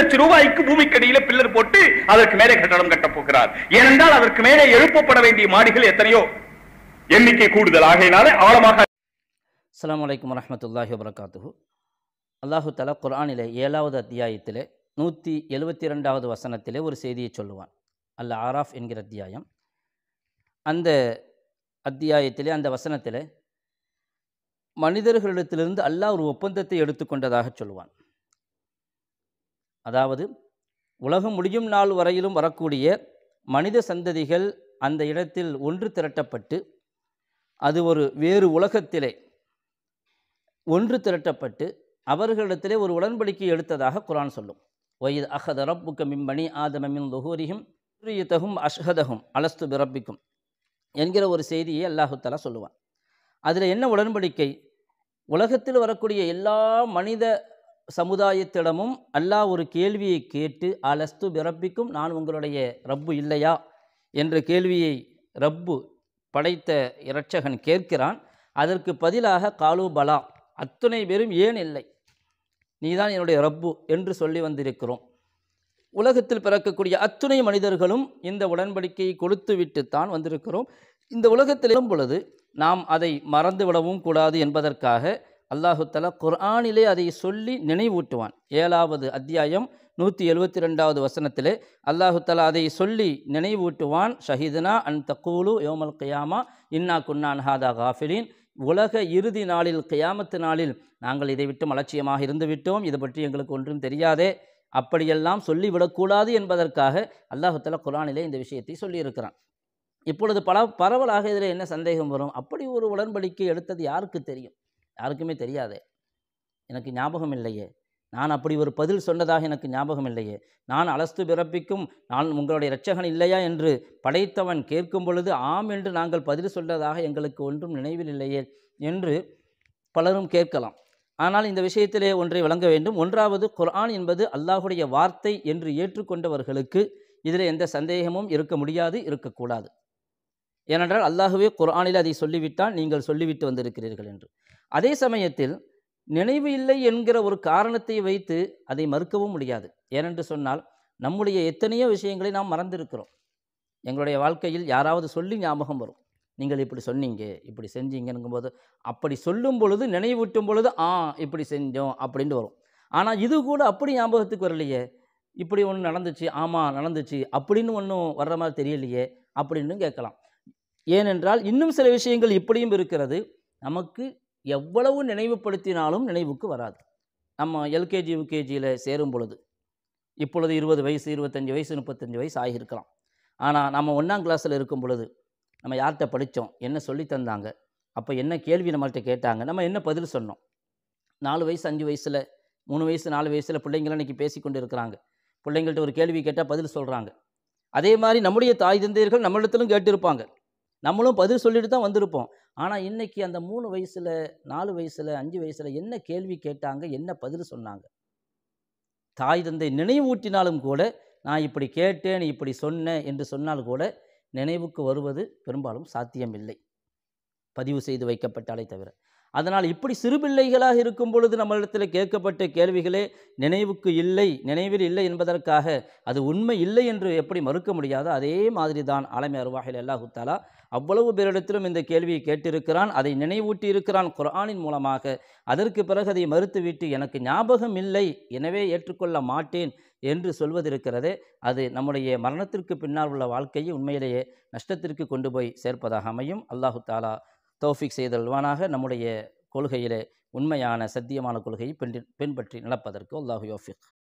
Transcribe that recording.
லட்சம் ரூபாய்க்கு பூமிக்கடியில பில்லர் போட்டு அதற்கு மேலே கட்டடம் கட்டப் போகிறார் ஏனென்றால் அதற்கு மேலே எழுப்பப்பட வேண்டிய மாடிகள் எத்தனையோ எண்ணிக்கை கூடுதல் ஆகையினாலே ஆழமாக அஸ்ஸலாமு அலைக்கும் வரஹ்மத்துல்லாஹி வபரகாத்துஹு அல்லாஹு தலா குர்ஆனிலே ஏழாவது அத்தியாயத்திலே நூற்றி எழுபத்தி ரெண்டாவது வசனத்திலே ஒரு செய்தியை சொல்லுவான் அல் ஆராஃப் என்கிற அத்தியாயம் அந்த அத்தியாயத்திலே அந்த வசனத்திலே மனிதர்களிடத்திலிருந்து அல்லாஹ் ஒரு ஒப்பந்தத்தை எடுத்துக்கொண்டதாக சொல்லுவான் அதாவது உலகம் முடியும் நாள் வரையிலும் வரக்கூடிய மனித சந்ததிகள் அந்த இடத்தில் ஒன்று திரட்டப்பட்டு அது ஒரு வேறு உலகத்திலே ஒன்று திரட்டப்பட்டு அவர்களிடத்திலே ஒரு உடன்படிக்கை எடுத்ததாக குரான் சொல்லும் ஒய்து அஹத ரப்புக்க மிம்பனி ஆதமமின் லுஹூரிஹும் துரியத்தகும் அஷ்ஹதகும் அலஸ்து பிரப்பிக்கும் என்கிற ஒரு செய்தியை அல்லாஹு தஆலா சொல்லுவான் அதில் என்ன உடன்படிக்கை உலகத்தில் வரக்கூடிய எல்லா மனித சமுதாயத்திடமும் அல்லாஹ் ஒரு கேள்வியை கேட்டு அலஸ்து பிரப்பிக்கும் நான் உங்களுடைய ரப்பு இல்லையா என்ற கேள்வியை ரப்பு படைத்த இரட்சகன் கேட்கிறான் அதற்கு பதிலாக காலு பலா அத்துணை பேரும் ஏன் இல்லை நீதான் என்னுடைய ரப்பு என்று சொல்லி வந்திருக்கிறோம் உலகத்தில் பிறக்கக்கூடிய அத்துணை மனிதர்களும் இந்த உடன்படிக்கையை கொடுத்து விட்டுத்தான் வந்திருக்கிறோம் இந்த உலகத்தில் எழும் பொழுது நாம் அதை மறந்து விடவும் கூடாது என்பதற்காக அல்லாஹு தலா குர்ஆனிலே அதை சொல்லி நினைவூட்டுவான் ஏழாவது அத்தியாயம் நூற்றி எழுபத்தி ரெண்டாவது வசனத்திலே அல்லாஹு தலா அதை சொல்லி நினைவூட்டுவான் ஷஹீதுனா அன் தக்கூலு யோமல் கியாமா இன்னா குன்னான் ஹாதா காஃபிலின் உலக இறுதி நாளில் கியாமத்து நாளில் நாங்கள் இதை விட்டு அலட்சியமாக இருந்து விட்டோம் இது பற்றி எங்களுக்கு ஒன்றும் தெரியாதே அப்படியெல்லாம் சொல்லிவிடக்கூடாது என்பதற்காக அல்லாஹு தலா குரானிலே இந்த விஷயத்தை சொல்லியிருக்கிறான் இப்பொழுது பல பரவலாக இதில் என்ன சந்தேகம் வரும் அப்படி ஒரு உடன்படிக்கை எடுத்தது யாருக்கு தெரியும் யாருக்குமே தெரியாதே எனக்கு ஞாபகம் இல்லையே நான் அப்படி ஒரு பதில் சொன்னதாக எனக்கு ஞாபகம் இல்லையே நான் அலஸ்து பிறப்பிக்கும் நான் உங்களுடைய இரட்சகன் இல்லையா என்று படைத்தவன் கேட்கும் பொழுது ஆம் என்று நாங்கள் பதில் சொன்னதாக எங்களுக்கு ஒன்றும் நினைவில் இல்லையே என்று பலரும் கேட்கலாம் ஆனால் இந்த விஷயத்திலே ஒன்றை விளங்க வேண்டும் ஒன்றாவது குர்ஆன் என்பது அல்லாஹுடைய வார்த்தை என்று ஏற்றுக்கொண்டவர்களுக்கு இதில் எந்த சந்தேகமும் இருக்க முடியாது இருக்கக்கூடாது ஏனென்றால் அல்லாஹுவே குர்ஆனில் அதை சொல்லிவிட்டால் நீங்கள் சொல்லிவிட்டு வந்திருக்கிறீர்கள் என்று அதே சமயத்தில் நினைவு இல்லை என்கிற ஒரு காரணத்தை வைத்து அதை மறுக்கவும் முடியாது ஏனென்று சொன்னால் நம்முடைய எத்தனையோ விஷயங்களை நாம் மறந்திருக்கிறோம் எங்களுடைய வாழ்க்கையில் யாராவது சொல்லி ஞாபகம் வரும் நீங்கள் இப்படி சொன்னீங்க இப்படி செஞ்சீங்கங்கும்போது அப்படி சொல்லும் பொழுது நினைவூட்டும் பொழுது ஆ இப்படி செஞ்சோம் அப்படின்ட்டு வரும் ஆனால் இது கூட அப்படி ஞாபகத்துக்கு வரலையே இப்படி ஒன்று நடந்துச்சு ஆமாம் நடந்துச்சு அப்படின்னு ஒன்றும் வர்ற மாதிரி தெரியலையே அப்படின்னு கேட்கலாம் ஏனென்றால் இன்னும் சில விஷயங்கள் இப்படியும் இருக்கிறது நமக்கு எவ்வளவு நினைவுபடுத்தினாலும் நினைவுக்கு வராது நம்ம எல்கேஜி யூகேஜியில் சேரும் பொழுது இப்பொழுது இருபது வயசு இருபத்தஞ்சி வயசு முப்பத்தஞ்சு வயசு ஆகியிருக்கலாம் ஆனால் நம்ம ஒன்றாம் கிளாஸில் இருக்கும் பொழுது நம்ம யார்கிட்ட படித்தோம் என்ன சொல்லி தந்தாங்க அப்போ என்ன கேள்வி நம்மள்கிட்ட கேட்டாங்க நம்ம என்ன பதில் சொன்னோம் நாலு வயசு அஞ்சு வயசில் மூணு வயசு நாலு வயசில் பிள்ளைங்களாம் இன்றைக்கி பேசி கொண்டு இருக்கிறாங்க பிள்ளைங்கள்ட்ட ஒரு கேள்வி கேட்டால் பதில் சொல்கிறாங்க அதே மாதிரி நம்முடைய தாய் தந்தையர்கள் நம்மளிடத்திலும் கேட்டிருப்பாங்க நம்மளும் பதில் சொல்லிட்டு தான் வந்திருப்போம் ஆனால் இன்னைக்கு அந்த மூணு வயசில் நாலு வயசில் அஞ்சு வயசில் என்ன கேள்வி கேட்டாங்க என்ன பதில் சொன்னாங்க தாய் தந்தை நினைவூட்டினாலும் கூட நான் இப்படி கேட்டேன் இப்படி சொன்னேன் என்று சொன்னால் கூட நினைவுக்கு வருவது பெரும்பாலும் சாத்தியமில்லை பதிவு செய்து வைக்கப்பட்டாலே தவிர அதனால் இப்படி சிறுபிள்ளைகளாக இருக்கும் பொழுது நம்மளிடத்தில் கேட்கப்பட்ட கேள்விகளே நினைவுக்கு இல்லை நினைவில் இல்லை என்பதற்காக அது உண்மை இல்லை என்று எப்படி மறுக்க முடியாதோ அதே மாதிரி தான் ஆலமி அருவாஹில் அல்லாஹு தாலா அவ்வளவு பேரிடத்திலும் இந்த கேள்வியை கேட்டிருக்கிறான் அதை நினைவூட்டி இருக்கிறான் குர்ஆனின் மூலமாக அதற்கு பிறகு அதை மறுத்துவிட்டு எனக்கு ஞாபகம் இல்லை எனவே ஏற்றுக்கொள்ள மாட்டேன் என்று சொல்வதிருக்கிறதே அது நம்முடைய மரணத்திற்கு பின்னால் உள்ள வாழ்க்கையை உண்மையிலேயே நஷ்டத்திற்கு கொண்டு போய் சேர்ப்பதாக அமையும் அல்லாஹு தாலா தௌஃபிக் செய்தல்வானாக நம்முடைய கொள்கையிலே உண்மையான சத்தியமான கொள்கையை பின்பற்றி நடப்பதற்கு அல்லாஹு யோஃபிக்